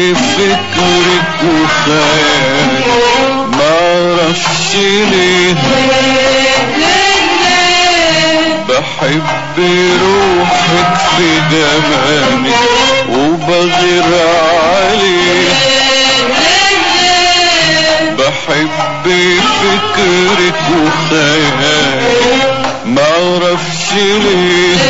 فكرك وخيالك معرفش ليه بحب روحك في جمالك وبغير عليك بحب فكرك وخيالك معرفش ليه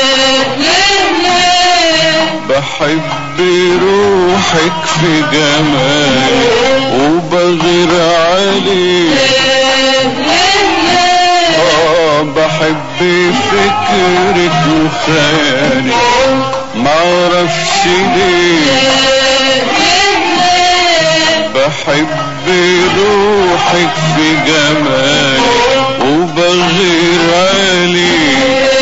بحب روحك في جمالك وبغير عليك آه بحب فكرك وخيالك معرفش ليه بحب روحك في جمالك وبغير عليك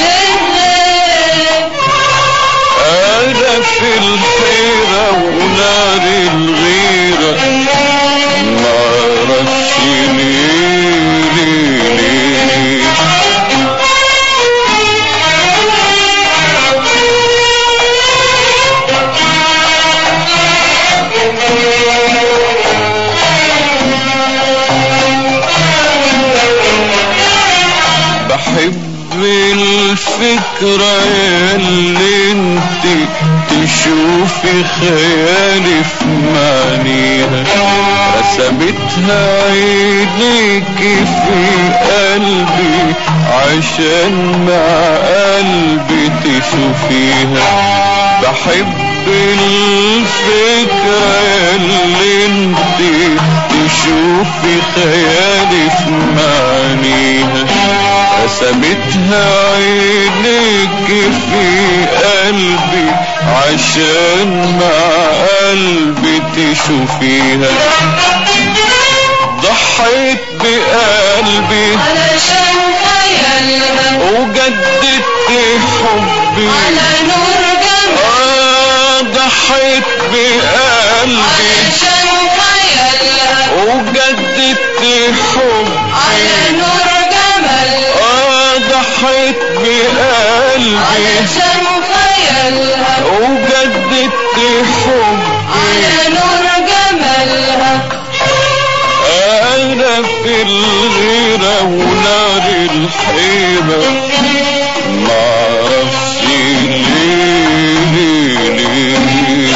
انا في الحيرة ونار الغيرة معرفش ليه ليه ليه بحب الفكرة اللي انت تشوفي خيالي في معانيها رسمتها عينيك في قلبي عشان مع قلبي تشوفيها بحب الفكرة اللي انت تشوفي خيالي في معانيها رسمتها عينيك في قلبي عشان مع قلبي تشوفيها ضحيت بقلبي علشان خيالها وجددت حبي على نور جمال آه ضحيت بقلبي علشان خيالها وجددت حبي على نور جمال آه ضحيت بقلبي علشان خيالها وجددت حبي على نور جمالها أنا في الغيرة ونار الحيرة معرفش ليه ليه ليه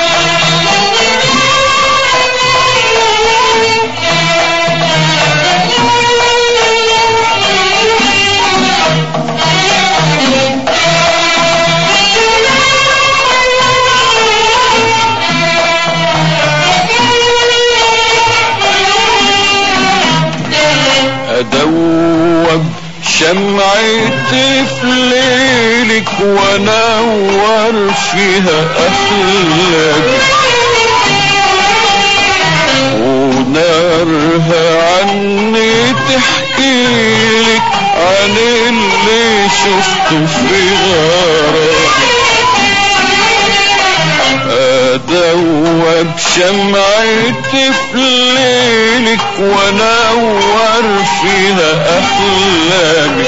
أدوب شمعتي في ليلك وانور فيها أحلامك ونارها عني تحكيلك عن اللي شفته في غارك أدوب شمعتي في ليلك وانور فيها أحلامك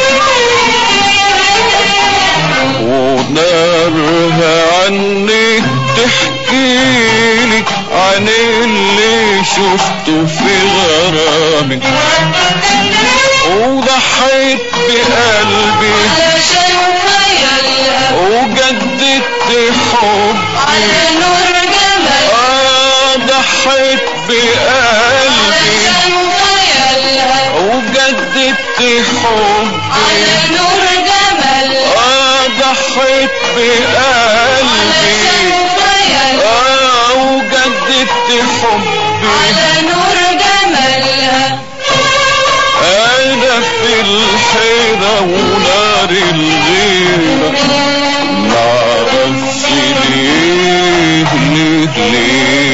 ونارها عني تحكيلك عن اللي شفته في غرامك وضحيت بقلبي علشان خيالها وجددت حبي على نور جمال آه ضحيت بقلبي علشان خيالها وجددت حبي على نور جمال آه ضحيت بقلبي علشان خيالها آه وجددت حبي على نور جمالها أنا في الحيرة ونار الغيرة معرفش ليه ليه ليه